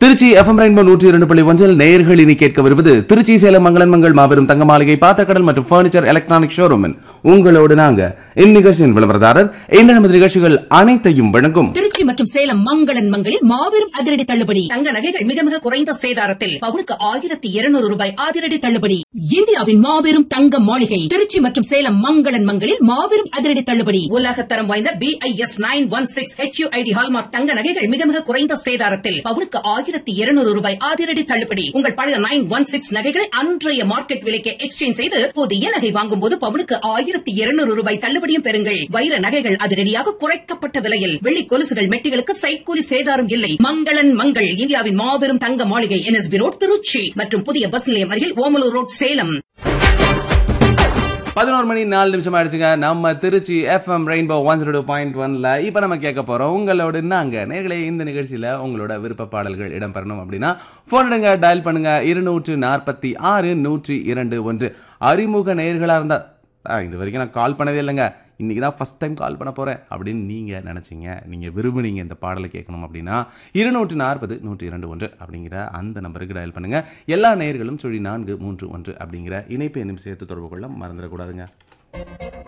Trichy FM rainbow நூற்றி இரண்டு புள்ளி ஒன்றில் நேயர்கள் இனி கேட்க வருவது திருச்சி சேலம் மங்களன் மங்கள் மாபெரும் தங்க மாளிகை பாத்தக்கடல் மற்றும் பர்னிச்சர் எலக்ட்ரானிக் ஷோரூமின் உங்களோடு நாங்க இந்நிகழ்ச்சியின் விளம்பரதாரர் இந்த நமது நிகழ்ச்சிகள் அனைத்தையும் வழங்கும் திருச்சி மற்றும் சேலம் மங்களன் மங்களில் மாபெரும் அதிரடி தள்ளுபடி தங்க நகைகள் மிக மிக குறைந்த சேதாரத்தில் பவுனுக்கு ஆயிரத்தி இருநூறு ரூபாய் அதிரடி தள்ளுபடி இந்தியாவின் மாபெரும் தங்க மாளிகை திருச்சி மற்றும் சேலம் மங்களன் மங்களில் மாபெரும் அதிரடி தள்ளுபடி உலகத்தரம் வாய்ந்த BIS nine one six HUID hallmark தங்க நகைகள் மிக மிக குறைந்த சேதாரத்தில் பவுனுக்கு ஆயிரத்தி இருநூறு ரூபாய் அதிரடி தள்ளுபடி உங்கள் பழைய நைன் ஒன் சிக்ஸ் நகைகளை அன்றைய மார்க்கெட் விலைக்கு எக்ஸ்சேஞ்ச் செய்து புதிய நகை வாங்கும் போது பவுனுக்கு ஆயிரத்தி இருநூறு ரூபாய் தள்ளுபடியும் பெறுங்கள் வைர நகைகள் அதிரடியாக குறைக்கப்பட்ட விலையில் வெள்ளி கொலுசுகள் மெட்டிகளுக்கு சைக்கூலி சேதாரம் இல்லை மங்களன் மங்கள் இந்தியாவின் மாபெரும் தங்க மாளிகை என்எஸ்பி ரோட் திருச்சி மற்றும் புதிய பஸ் நிலையம் அருகில் ஓமலூர் ரோட் சேலம் பதினோரு மணி நாலு நிமிஷம் ஆயிடுச்சுங்க நம்ம Tiruchi FM Rainbow one zero point ஒன்ல இப்போ நம்ம கேட்க போறோம் உங்களோட நாங்க நேர்களே இந்த நிகழ்ச்சியில உங்களோட விருப்ப பாடல்கள் இடம்பெறணும் அப்படின்னா போன் எடுங்க டயல் பண்ணுங்க இருநூற்று நாற்பத்தி ஆறு நூற்றி இரண்டு ஒன்று அறிமுக நேர்களா இருந்தா ஆ, இது வரைக்கும் நான் கால் பண்ணதே இல்லைங்க இன்னைக்கு தான் ஃபர்ஸ்ட் டைம் கால் பண்ண போறேன் அப்படின்னு நீங்க நினைச்சீங்க நீங்க விரும்புனீங்க இந்த பாடலை கேட்கணும் அப்படின்னா இருநூற்று நாற்பது நூற்றி இரண்டு ஒன்று அப்படிங்கிற அந்த நம்பருக்கு டயல் பண்ணுங்க எல்லா நேர்களும் சுழி நான்கு மூன்று ஒன்று அப்படிங்கிற இணைப்பு எண்ணும் சேர்த்து தொடர்பு கொள்ள மறந்துடக்கூடாதுங்க